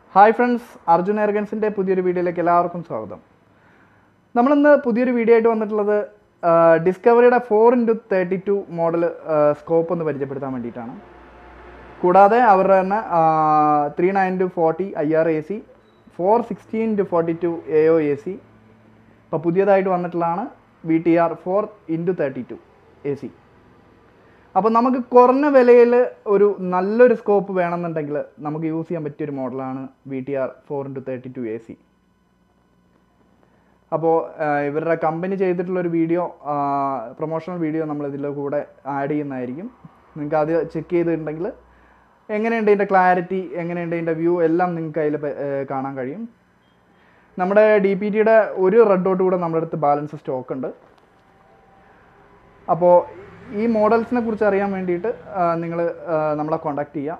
hi friends Arjun എയർഗൻസിൻ്റെ പുതിയൊരു വീഡിയോയിലേക്ക് എല്ലാവർക്കും സ്വാഗതം നമ്മളിന്ന് പുതിയൊരു വീഡിയോ ആയിട്ട് വന്നിട്ടുള്ളത് ആ, ഡിസ്കവറിയുടെ four into thirty two model scope ഒന്ന് പരിചയപ്പെടുത്താൻ വേണ്ടിയിട്ടാണ് കൂടാതെ അവരുടെ തന്നെ three nine two forty I R A C four sixteen two forty two A O A C ഇപ്പോൾ പുതിയതായിട്ട് വന്നിട്ടുള്ളതാണ് V T R four into thirty two A C അപ്പോൾ നമുക്ക് കുറഞ്ഞ വിലയിൽ ഒരു നല്ലൊരു സ്കോപ്പ് വേണമെന്നുണ്ടെങ്കിൽ നമുക്ക് യൂസ് ചെയ്യാൻ പറ്റിയൊരു മോഡലാണ് V T R four into thirty two A C അപ്പോൾ ഇവരുടെ കമ്പനി ചെയ്തിട്ടുള്ള ഒരു വീഡിയോ പ്രൊമോഷണൽ വീഡിയോ നമ്മൾ ഇതിൻ്റെ കൂടെ ആഡ് ചെയ്യുന്നതായിരിക്കും നിങ്ങൾക്ക് അത് ചെക്ക് ചെയ്തിട്ടുണ്ടെങ്കിൽ എങ്ങനെയുണ്ട് ഇതിൻ്റെ ക്ലാരിറ്റി എങ്ങനെയുണ്ട് ഇതിൻ്റെ വ്യൂ എല്ലാം നിങ്ങൾക്ക് അതിൽ കാണാൻ കഴിയും നമ്മുടെ ഡി പി ടിയുടെ ഒരു റെഡ് ഡോട്ട് കൂടെ നമ്മുടെ അടുത്ത് ബാലൻസ് സ്റ്റോക്ക് ഉണ്ട് അപ്പോൾ ഈ മോഡൽസിനെ കുറിച്ച് അറിയാൻ വേണ്ടിയിട്ട് നിങ്ങൾ നമ്മളെ കോണ്ടാക്ട് ചെയ്യുക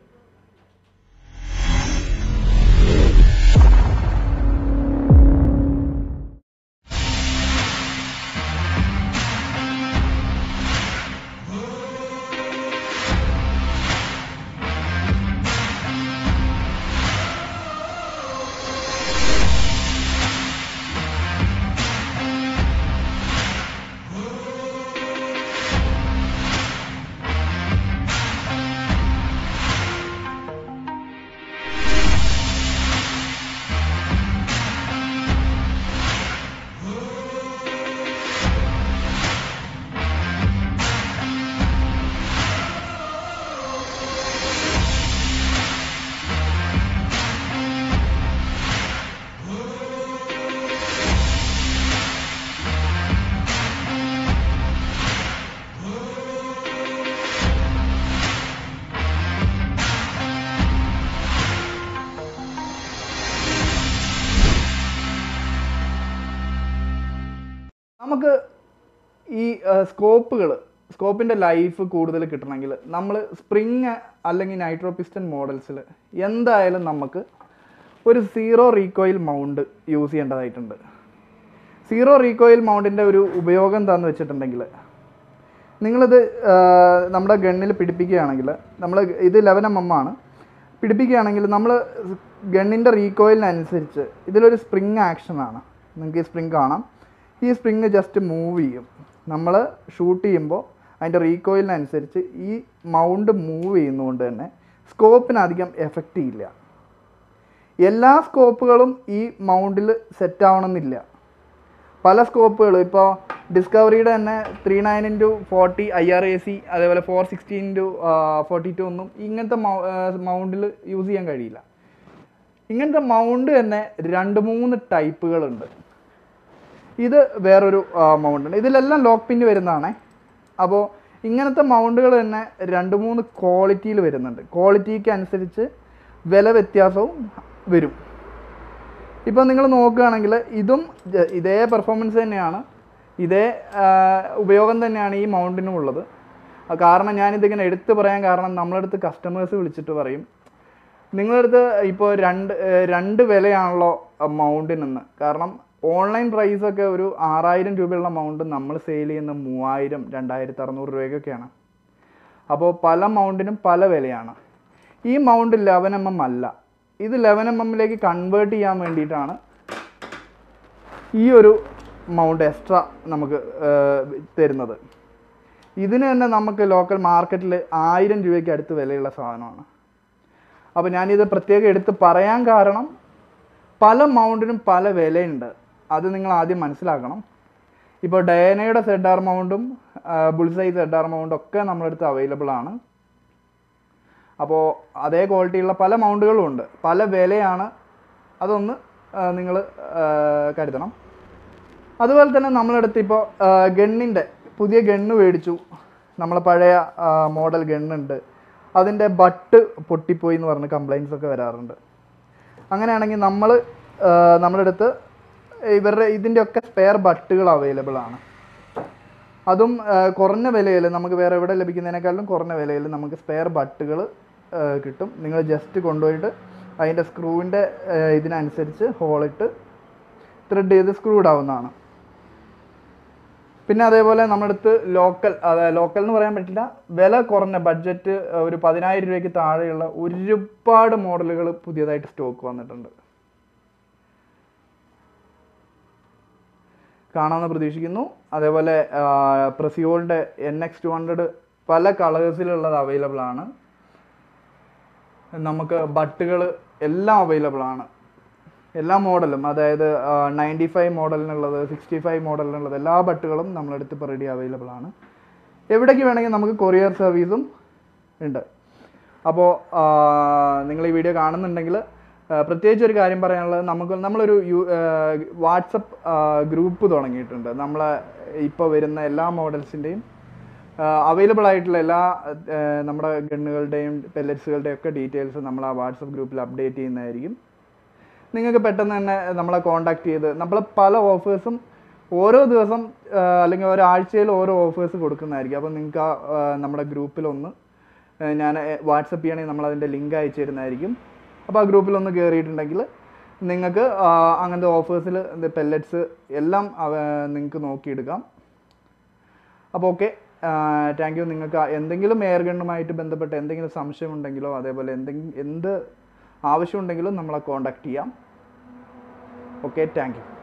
നമുക്ക് ഈ സ്കോപ്പുകൾ സ്കോപ്പിൻ്റെ ലൈഫ് കൂടുതൽ കിട്ടണമെങ്കിൽ നമ്മൾ സ്പ്രിങ് അല്ലെങ്കിൽ നൈട്രോ പിസ്റ്റൺ മോഡൽസിൽ എന്തായാലും നമുക്ക് ഒരു സീറോ റീകോയിൽ മൗണ്ട് യൂസ് ചെയ്യേണ്ടതായിട്ടുണ്ട് സീറോ റീകോയിൽ മൗണ്ടിൻ്റെ ഒരു ഉപയോഗം എന്താണെന്ന് വെച്ചിട്ടുണ്ടെങ്കിൽ നിങ്ങളിത് ആ, നമ്മുടെ ഗണ്ണിൽ പിടിപ്പിക്കുകയാണെങ്കിൽ നമ്മൾ ഇത് ലെവൻ എം എം ആണ് പിടിപ്പിക്കുകയാണെങ്കിൽ നമ്മൾ ഗണ്ണിൻ്റെ റീകോയിലിനനുസരിച്ച് ഇതിലൊരു സ്പ്രിങ് ആക്ഷനാണ് നിങ്ങൾക്ക് ഈ സ്പ്രിങ് കാണാം ഈ സ്പ്രിങ് ജസ്റ്റ് മൂവ് ചെയ്യും നമ്മൾ ഷൂട്ട് ചെയ്യുമ്പോൾ അതിൻ്റെ റീകോയിലിനനുസരിച്ച് ഈ മൗണ്ട് മൂവ് ചെയ്യുന്നതുകൊണ്ട് തന്നെ സ്കോപ്പിന് അധികം എഫക്റ്റ് ചെയ്യില്ല എല്ലാ സ്കോപ്പുകളും ഈ മൗണ്ടിൽ സെറ്റ് ആവണമെന്നില്ല പല സ്കോപ്പുകൾ ഇപ്പോൾ ഡിസ്കവറിയുടെ തന്നെ three nine into forty I R A C അതേപോലെ four sixty into forty two ഒന്നും ഇങ്ങനത്തെ മൗണ്ടിൽ യൂസ് ചെയ്യാൻ കഴിയില്ല ഇങ്ങനത്തെ മൗണ്ട് തന്നെ രണ്ട് മൂന്ന് ടൈപ്പുകളുണ്ട് ഇത് വേറൊരു മൗണ്ട് ഉണ്ട് ഇതിലെല്ലാം ലോക്ക് പിന്ന് വരുന്നതാണേ അപ്പോൾ ഇങ്ങനത്തെ മൗണ്ടുകൾ തന്നെ രണ്ട് മൂന്ന് ക്വാളിറ്റിയിൽ വരുന്നുണ്ട് ക്വാളിറ്റിക്ക് അനുസരിച്ച് വില വ്യത്യാസവും വരും ഇപ്പോൾ നിങ്ങൾ നോക്കുകയാണെങ്കിൽ ഇതും ജ- ഇതേ പെർഫോമൻസ് തന്നെയാണ് ഇതേ ആ, ഉപയോഗം തന്നെയാണ് ഈ മൗണ്ടിനും ഉള്ളത് ആ, കാരണം ഞാനിതിങ്ങനെ എടുത്തു പറയാൻ കാരണം നമ്മളടുത്ത് കസ്റ്റമേഴ്സ് വിളിച്ചിട്ട് പറയും നിങ്ങളടുത്ത് ഇപ്പോൾ രണ്ട് ഏഹ് രണ്ട് വിലയാണല്ലോ മൗണ്ടിനെന്ന് കാരണം ഓൺലൈൻ പ്രൈസൊക്കെ ഒരു ആറായിരം രൂപയുള്ള മൗണ്ട് നമ്മൾ സെയിൽ ചെയ്യുന്ന മൂവായിരം രണ്ടായിരത്തി അറുന്നൂറ് രൂപയ്ക്കൊക്കെയാണ് അപ്പോൾ പല മൗണ്ടിനും പല വിലയാണ് ഈ മൗണ്ട് ലെവൻ എം എം അല്ല ഇത് ലെവൻ എം എമ്മിലേക്ക് കൺവേർട്ട് ചെയ്യാൻ വേണ്ടിയിട്ടാണ് ഈ ഒരു മൗണ്ട് എക്സ്ട്രാ നമുക്ക് ഏഹ്, തരുന്നത് ഇതിന് തന്നെ നമുക്ക് ലോക്കൽ മാർക്കറ്റിൽ ആയിരം രൂപയ്ക്ക് അടുത്ത് വിലയുള്ള സാധനമാണ് അപ്പോൾ ഞാനിത് പ്രത്യേകം എടുത്ത് പറയാൻ കാരണം പല മൗണ്ടിനും പല വിലയുണ്ട് അത് നിങ്ങൾ ആദ്യം മനസ്സിലാക്കണം ഇപ്പോൾ ഡയനയുടെ സെഡ് ആർ മൗണ്ടും ബുൾസൈ സെഡ് ആർ മൗണ്ടും ഒക്കെ നമ്മുടെ അടുത്ത് അവൈലബിൾ ആണ് അപ്പോൾ അതേ ക്വാളിറ്റിയുള്ള പല മൗണ്ടുകളും ഉണ്ട് പല വിലയാണ് അതൊന്ന് നിങ്ങൾ കരുതണം അതുപോലെ തന്നെ നമ്മളടുത്ത് ഇപ്പോൾ ഗണ്ണിൻ്റെ പുതിയ ഗണ്ണ് മേടിച്ചു നമ്മളെ പഴയ മോഡൽ ഗണ്ണുണ്ട് അതിൻ്റെ ബട്ട് പൊട്ടിപ്പോയി എന്ന് പറഞ്ഞ് കംപ്ലൈൻസ് ഒക്കെ വരാറുണ്ട് അങ്ങനെയാണെങ്കിൽ നമ്മൾ നമ്മുടെ അടുത്ത് ഇവരുടെ ഇതിൻ്റെയൊക്കെ സ്പെയർ ബട്ടുകൾ അവൈലബിൾ ആണ് അതും ആ, കുറഞ്ഞ വിലയിൽ നമുക്ക് വേറെ എവിടെ ലഭിക്കുന്നതിനേക്കാളും കുറഞ്ഞ വിലയിൽ നമുക്ക് സ്പെയർ ബട്ടുകൾ കിട്ടും നിങ്ങൾ ജസ്റ്റ് കൊണ്ടുപോയിട്ട് അതിൻ്റെ സ്ക്രൂവിൻ്റെ ഇതിനനുസരിച്ച് ഹോളിട്ട് ത്രെഡ് ചെയ്ത് സ്ക്രൂ ഇടാവുന്നതാണ് പിന്നെ അതേപോലെ നമ്മുടെ അടുത്ത് ലോക്കൽ അതായത് ലോക്കൽ എന്ന് പറയാൻ പറ്റില്ല വില കുറഞ്ഞ ബഡ്ജറ്റ് ഒരു പതിനായിരം രൂപയ്ക്ക് താഴെയുള്ള ഒരുപാട് മോഡലുകൾ പുതിയതായിട്ട് സ്റ്റോക്ക് വന്നിട്ടുണ്ട് കാണാമെന്ന് പ്രതീക്ഷിക്കുന്നു അതേപോലെ പ്രസിയോളിൻ്റെ എൻ എക്സ് ടു ഹൺഡ്രഡ് പല കളേഴ്സിലുള്ളത് അവൈലബിൾ ആണ് നമുക്ക് ബട്ടുകൾ എല്ലാം അവൈലബിൾ ആണ് എല്ലാ മോഡലും അതായത് നയൻറ്റി ഫൈവ് മോഡലിനുള്ളത് സിക്സ്റ്റി ഫൈവ് മോഡലിനുള്ളത് എല്ലാ ബട്ടുകളും നമ്മളടുത്ത് ഇപ്പോൾ റെഡി അവൈലബിൾ ആണ് എവിടേക്ക് വേണമെങ്കിൽ നമുക്ക് കൊറിയർ സർവീസും ഉണ്ട് അപ്പോൾ നിങ്ങൾ ഈ വീഡിയോ കാണുന്നുണ്ടെങ്കിൽ ആ, പ്രത്യേകിച്ച് ഒരു കാര്യം പറയാനുള്ളത് നമുക്ക് നമ്മളൊരു യു വാട്സപ്പ് ഗ്രൂപ്പ് തുടങ്ങിയിട്ടുണ്ട് നമ്മളെ ഇപ്പോൾ വരുന്ന എല്ലാ മോഡൽസിൻ്റെയും അവൈലബിൾ ആയിട്ടുള്ള എല്ലാ ആ, നമ്മുടെ ഗണ്ണുകളുടെയും പെല്ലറ്റ്സുകളുടെയും ഒക്കെ ഡീറ്റെയിൽസ് നമ്മൾ ആ വാട്സപ്പ് ഗ്രൂപ്പിൽ അപ്ഡേറ്റ് ചെയ്യുന്നതായിരിക്കും നിങ്ങൾക്ക് പെട്ടെന്ന് തന്നെ നമ്മളെ കോൺടാക്ട് ചെയ്ത് നമ്മൾ പല ഓഫേഴ്സും ഓരോ ദിവസം ആ, അല്ലെങ്കിൽ ഒരാഴ്ചയിൽ ഓരോ ഓഫേഴ്സ് കൊടുക്കുന്നതായിരിക്കും അപ്പോൾ നിങ്ങൾക്ക് ആ ആ, നമ്മുടെ ഗ്രൂപ്പിലൊന്ന് ആ, ഞാൻ വാട്സപ്പ് ചെയ്യണമെങ്കിൽ നമ്മൾ അതിൻ്റെ ലിങ്ക് അയച്ചു തരുന്നതായിരിക്കും അപ്പോൾ ആ ഗ്രൂപ്പിലൊന്ന് കയറിയിട്ടുണ്ടെങ്കിൽ നിങ്ങൾക്ക് ആ, അങ്ങനത്തെ ഓഫേഴ്സിൽ പെല്ലറ്റ്സ് എല്ലാം നിങ്ങൾക്ക് നോക്കിയെടുക്കാം അപ്പോൾ ഓക്കെ താങ്ക് യു നിങ്ങൾക്ക് എന്തെങ്കിലും എയർ ഗണ്ണുമായിട്ട് ബന്ധപ്പെട്ട് എന്തെങ്കിലും സംശയം ഉണ്ടെങ്കിലോ അതേപോലെ എന്തെങ്കിലും എന്ത് ആവശ്യമുണ്ടെങ്കിലും നമ്മളെ കോൺടാക്ട് ചെയ്യാം ഓക്കെ താങ്ക് യു